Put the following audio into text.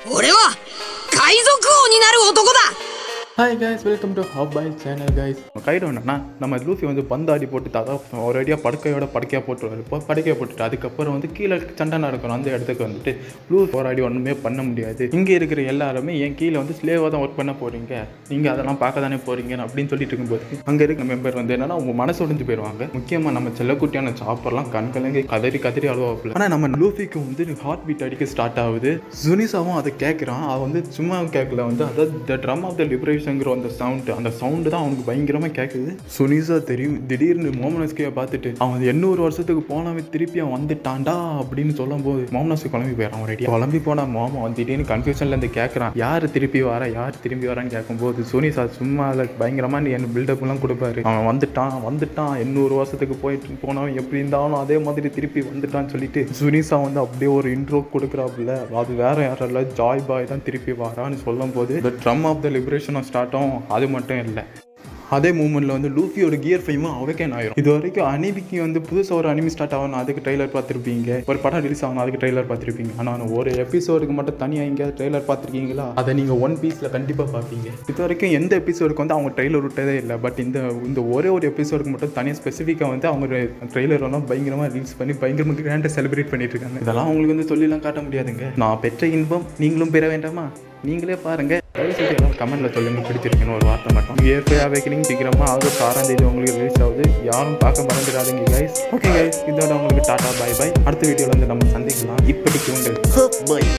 俺は海賊王になる男だ hi guys welcome to hub by channel guys guide என்னன்னா நம்ம Luffy வந்து பந்தாடி போட்டு ததா ஒரேடியாக படுக்கையோட படுக்கையாக போட்டுருவாரு இப்போ படுக்கையை போட்டுட்டு அதுக்கப்புறம் வந்து கீழே சண்டை நடக்கணும் அந்த இடத்துக்கு வந்துட்டு லூஃப் போராடி ஒன்றுமே பண்ண முடியாது இங்கே இருக்கிற எல்லாருமே என் கீழே வந்து ஸ்லேவாக தான் ஒர்க் பண்ண போகிறீங்க நீங்கள் அதெல்லாம் பார்க்க தானே போகிறீங்க அப்படின்னு சொல்லிட்டு இருக்கும்போது அங்கே இருக்கிற மெம்பர் வந்து என்னன்னா உங்கள் மனசு உடைஞ்சு போயிடுவாங்க முக்கியமாக நம்ம செல்லக்குட்டியான சாப்பர்லாம் கண் கலங்கி கதறி கதறி அழுவாப்பில் ஆனால் நம்ம லூஃபிக்கு வந்து ஹார்ட் பீட் அடிக்க ஸ்டார்ட் ஆகுது சுனிசாவும் அதை கேட்குறான் அவன் வந்து சும்மா கேட்கல வந்து அதாவது த ட்ரம் ஆஃப் த லிபரேஷங்கிற அந்த சவுண்டு அந்த சவுண்டு தான் அவனுக்கு பயங்கரமாக கேட்குது சுனிசா தெரியும் திடீர்னு மோமனஸ்கியை பார்த்துட்டு அவன் வந்து எண்ணூறு வருஷத்துக்கு போனவன் திருப்பி அவன் வந்துட்டான்டா அப்படின்னு சொல்லும்போது மோமனஸ்க்கு குழம்பி போயிடறான் ரெடி குழம்பி போன மோமன் வந்து திடீர்னு கன்ஃபியூஷன்ல இருந்து கேட்குறான் யார் திருப்பி வர யார் திரும்பி வரான்னு கேட்கும்போது சுனிசா சும்மா அதை பயங்கரமாக நீ என்ன பில்டப்லாம் கொடுப்பாரு அவன் வந்துட்டான் வந்துட்டான் எண்ணூறு வருஷத்துக்கு போயிட்டு போனவன் எப்படி இருந்தாலும் அதே மாதிரி திருப்பி வந்துட்டான்னு சொல்லிட்டு சுனிசா வந்து அப்படியே ஒரு இன்ட்ரோ கொடுக்குறாப்புல அது வேற யாரும் இல்லை ஜாய் பாய் தான் திருப்பி வரான்னு சொல்லும் போது இந்த ட்ரம் ஆஃப் த லிபரேஷன் ஸ்டார்ட்டும் அது மட்டும் இல்லை அதே மூமெண்ட்டில் வந்து லூஃபியோட கியர் ஃபைமும் அவக்கேன் ஆயிரும் இது வரைக்கும் அனிமிக்கு வந்து புதுசாக ஒரு அனிமி ஸ்டார்ட் ஆகணும் அதுக்கு ட்ரெய்லர் பார்த்துருப்பீங்க ஒரு படம் ரிலீஸ் ஆகணும் அதுக்கு ட்ரெய்லர் பார்த்துருப்பீங்க ஆனால் ஒரு எபிசோடுக்கு மட்டும் தனியாக எங்கேயாவது ட்ரெய்லர் பார்த்துருக்கீங்களா அதை நீங்கள் ஒன் பீஸில் கண்டிப்பாக பார்ப்பீங்க இது வரைக்கும் எந்த எபிசோடுக்கு வந்து அவங்க ட்ரெய்லர் விட்டதே இல்லை பட் இந்த இந்த ஒரே ஒரு எபிசோடுக்கு மட்டும் தனியாக ஸ்பெசிஃபிக்காக வந்து அவங்க ட்ரெய்லர் எல்லாம் பயங்கரமாக ரிலீஸ் பண்ணி பயங்கரமாக கிராண்டாக செலிப்ரேட் பண்ணிட்டு இருக்காங்க இதெல்லாம் அவங்களுக்கு வந்து சொல்லிலாம் காட்ட முடியாதுங்க நான் பெற்ற இன்பம் நீங்களும் பெற வேண்டாமா நீங்களே பாருங்க தயவு செய்து எல்லாம் கமெண்ட்ல சொல்லுங்க பிடிச்சிருக்குன்னு ஒரு வார்த்தை மட்டும் இயற்கை அவைக்கலிங் சீக்கிரமா ஆகஸ்ட் ஆறாம் தேதி உங்களுக்கு ரிலீஸ் ஆகுது யாரும் பார்க்க மறந்துடாதீங்க கைஸ் ஓகே கைஸ் இதோட உங்களுக்கு டாடா பை பை அடுத்த வீடியோல வந்து நம்ம சந்திக்கலாம் இப்படிக்கு உங்கள் バイ